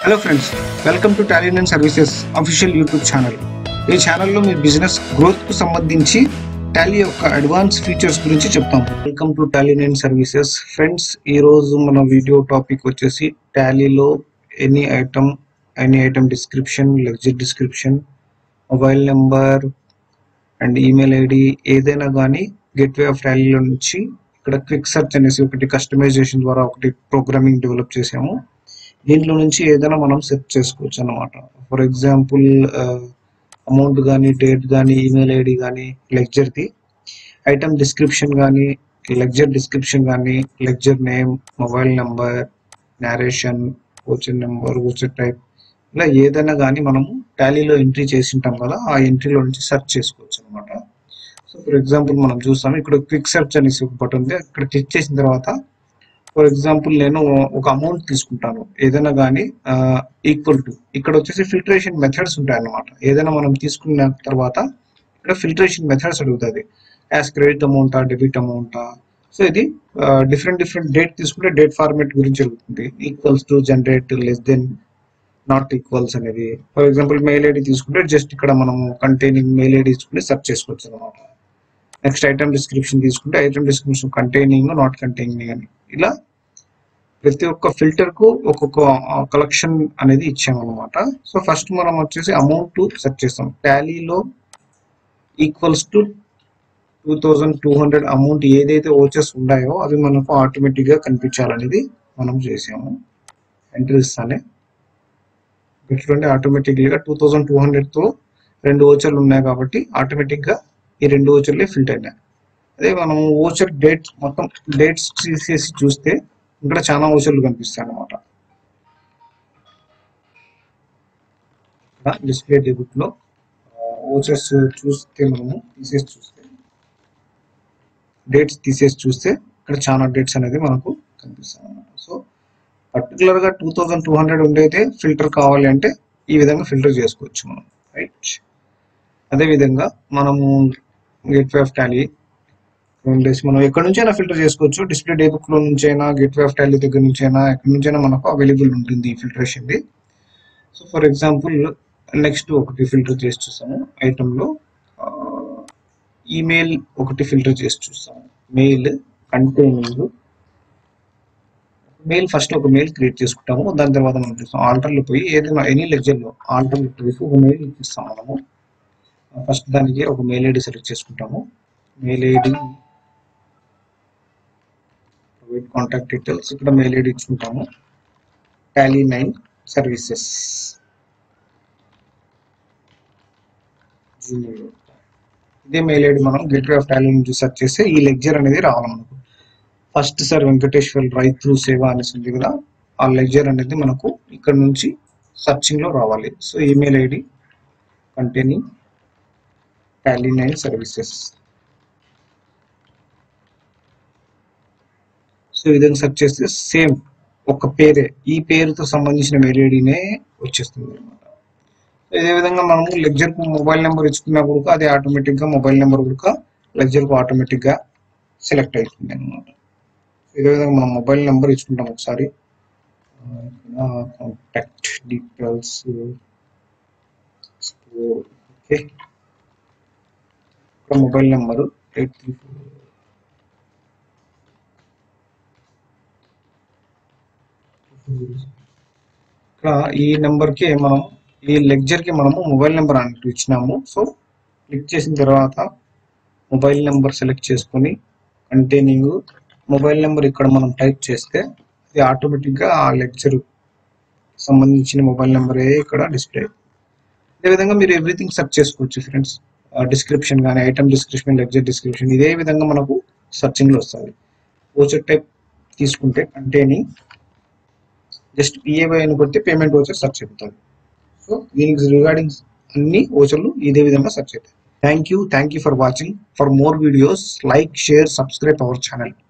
hello friends welcome to talent and services official YouTube channel ఈ ఛానల్లో మీ business growth కు సంబంధించి టాలీ యొక్క అడ్వాన్స్ ఫీచర్స్ గురించి చెప్తాం welcome to talent and services friends ఈ రోజు మన వీడియో టాపిక్ వచ్చేసి టాలీలో any item any item description ledger description mobile number and email ID ఏదైనా కానీ గేట్వే ఆఫ్ టాలీలో నుంచి ఇక్కడ క్విక్ సెర్చ్ అనేసి ఒకటి కస్టమైజేషన్ ద్వారా ఒకటి ప్రోగ్రామింగ్ డెవలప్ చేసాము దీంట్లో నుంచి ఏదైనా మనం సెర్చ్ చేసుకోవచ్చు అన్నమాట ఫర్ ఎగ్జాంపుల్ అమౌంట్ కానీ డేట్ కానీ ఈమెయిల్ ఐడి కానీ లెక్చర్ది ఐటమ్ డిస్క్రిప్షన్ కానీ లెక్చర్ డిస్క్రిప్షన్ కానీ ledger name mobile number narration voucher number voucher type ఇలా ఏదైనా కానీ మనము టాలీలో ఎంట్రీ చేసి ఉంటాం కదా ఆ ఎంట్రీలో నుంచి సెర్చ్ చేసుకోవచ్చు అనమాట సో ఫర్ ఎగ్జాంపుల్ మనం చూస్తాం ఇక్కడ క్విక్ సెర్చ్ అనేసి ఒక బటన్ ఉంది ఇక్కడ క్లిక్ చేసిన తర్వాత ఫర్ ఎగ్జాంపుల్ నేను ఒక అమౌంట్ తీసుకుంటాను ఏదైనా కానీ ఈక్వల్ టు ఇక్కడ వచ్చేసి ఫిల్టరేషన్ మెథడ్స్ ఉంటాయి అన్నమాట ఏదైనా మనం తీసుకున్న తర్వాత ఇక్కడ ఫిల్టరేషన్ మెథడ్స్ అడుగుతుంది యాజ్ క్రెడిట్ అమౌంటా డెబిట్ అమౌంటా సో ఇది డిఫరెంట్ డిఫరెంట్ డేట్ తీసుకుంటే డేట్ ఫార్మేట్ గురించి అడుగుతుంది ఈక్వల్స్ టు జనరేట్ లెస్ దెన్ నాట్ ఈక్వల్స్ అనేది ఫర్ ఎగ్జాంపుల్ మెయిల్ ఐడి తీసుకుంటే జస్ట్ ఇక్కడ మనం కంటైనింగ్ మెయిల్ ఐడి తీసుకుంటే సెర్చ్ చేసుకోవచ్చు అనమాట నెక్స్ట్ ఐటమ్ డిస్క్రిప్షన్ తీసుకుంటే item description containing not containing అని ఇలా ప్రతి ఒక్క ఫిల్టర్ కు ఒక్కొక్క కలెక్షన్ అనేది ఇచ్చామన్నమాట సో ఫస్ట్ మనం వచ్చేసి అమౌంట్ సెర్చ్ చేస్తాం టాలీలో equals to two thousand two hundred amount ఏదైతే ఓచెస్ ఉన్నాయో అవి మనకు ఆటోమేటిక్ గా కనిపించాలనేది మనం చేసాము ఎంట్రీ ఇస్తానే చూడండి ఆటోమేటిక్గా టూ థౌజండ్ టూ హండ్రెడ్ తో రెండు ఓచర్లు ఉన్నాయి కాబట్టి ఆటోమేటిక్ గా ఈ రెండు ఓచర్లే ఫిల్టర్ అయినాయి అదే మనం ఓచర్ డేట్స్ మొత్తం డేట్స్ తీసేసి చూస్తే ఇక్కడ చాలా ఓచర్లు కనిపిస్తాయి అన్నమాట డిస్ప్లే డెబిట్ లో ఓచర్స్ చూస్తే మనము తీసేసి చూస్తే డేట్స్ తీసేసి చూస్తే ఇక్కడ చాలా డేట్స్ అనేది మనకు కనిపిస్తాయి అన్నమాట సో పర్టికులర్ గా టూ థౌజండ్ టూ హండ్రెడ్ ఉండేదే ఫిల్టర్ కావాలి అంటే ఈ విధంగా ఫిల్టర్ చేసుకోవచ్చు మనం రైట్ అదే విధంగా మనము గేట్వే ఆఫ్ టాలీ ఉండేసి మనం ఎక్కడి నుంచైనా ఫిల్టర్ చేసుకోవచ్చు డిస్ప్లే డే బుక్ లో నుంచైనా గేట్వే ఆఫ్ టాలీ దగ్గర నుంచైనా ఎక్కడి నుంచైనా మనకు అవైలబుల్ ఉంటుంది ఈ ఫిల్టరేషన్ ది సో ఫర్ ఎగ్జాంపుల్ నెక్స్ట్ ఒకటి ఫిల్టర్ చేసి చూసాము ఐటమ్ లో ఈమెయిల్ ఒకటి ఫిల్టర్ చేసి చూస్తాము మెయిల్ కంటైనింగ్ మెయిల్ ఫస్ట్ ఒక మెయిల్ క్రియేట్ చేసుకుంటాము దాని తర్వాత మనం చూస్తాం ఆల్టర్లో పోయి ఏదైనా ఎనీ లెక్చర్లో ఆల్టర్లో పోయి ఒక మెయిల్ ఇప్పిస్తాం మనము ఫస్ట్ దానికి ఒక మెయిల్ ఐడి సెలెక్ట్ చేసుకుంటాము mail ID private contact details ఇక్కడ మెయిల్ ఐడి ఇచ్చుకుంటాము టాలీ నైన్ సర్వీసెస్ ఇదే మెయిల్ ఐడి మనం గేట్వే ఆఫ్ టాలీ నుంచి సెర్చ్ చేస్తే ఈ లెక్చర్ అనేది రావాలి మనకు first sir Venkateshwar right through Seva అనేసి ఉంది కదా ఆ లెక్చర్ అనేది మనకు ఇక్కడ నుంచి సర్చింగ్ లో రావాలి so email ID containing Tally nine services so ఈ విధంగా సెర్చ్ చేస్తే సేమ్ ఒక పేరే ఈ పేరుతో సంబంధించిన మెయిల్ ఐడినే వచ్చేస్తుంది అనమాట ఇదే విధంగా మనము లెక్చర్ కు మొబైల్ నెంబర్ ఇచ్చుకున్నా కూడా అది ఆటోమేటిక్ గా మొబైల్ నెంబర్ కూడా లెక్చర్ కు ఆటోమేటిక్ గా సెలెక్ట్ అవుతుంది అనమాట ఇదే విధంగా మనం మొబైల్ నెంబర్ ఇచ్చుకుంటాం ఒకసారి కాంటాక్ట్ డీటెయిల్స్ ఓకే ఇక్కడ mobile number eight three four ఇక్కడ ఈ నెంబర్కి మనం ఈ లెక్చర్కి మనము మొబైల్ నెంబర్ అంటూ ఇచ్చినాము సో క్లిక్ చేసిన తర్వాత మొబైల్ నెంబర్ సెలెక్ట్ చేసుకొని కంటైనింగ్ మొబైల్ నెంబర్ ఇక్కడ మనం టైప్ చేస్తే ఇది ఆటోమేటిక్గా ఆ లెక్చర్ సంబంధించిన మొబైల్ నెంబరే ఇక్కడ డిస్ప్లే విధంగా మీరు ఎవ్రీథింగ్ సెర్చ్ చేసుకోవచ్చు ఫ్రెండ్స్ డిస్క్రిప్షన్ కానీ ఐటమ్ డిస్క్రిప్షన్ లెక్చర్ డిస్క్రిప్షన్ ఇదే విధంగా మనకు సర్చింగ్లో వస్తుంది ఓచర్ టైప్ తీసుకుంటే కంటైనింగ్ జస్ట్ పిఏవై అని కొడితే పేమెంట్ ఓచర్ సెర్చ్ అవుతుంది సో దీనికి రిగార్డింగ్ అన్ని ఓచర్లు ఇదే విధంగా సెర్చ్ అవుతాయి thank you thank you for watching for more videos like share subscribe our channel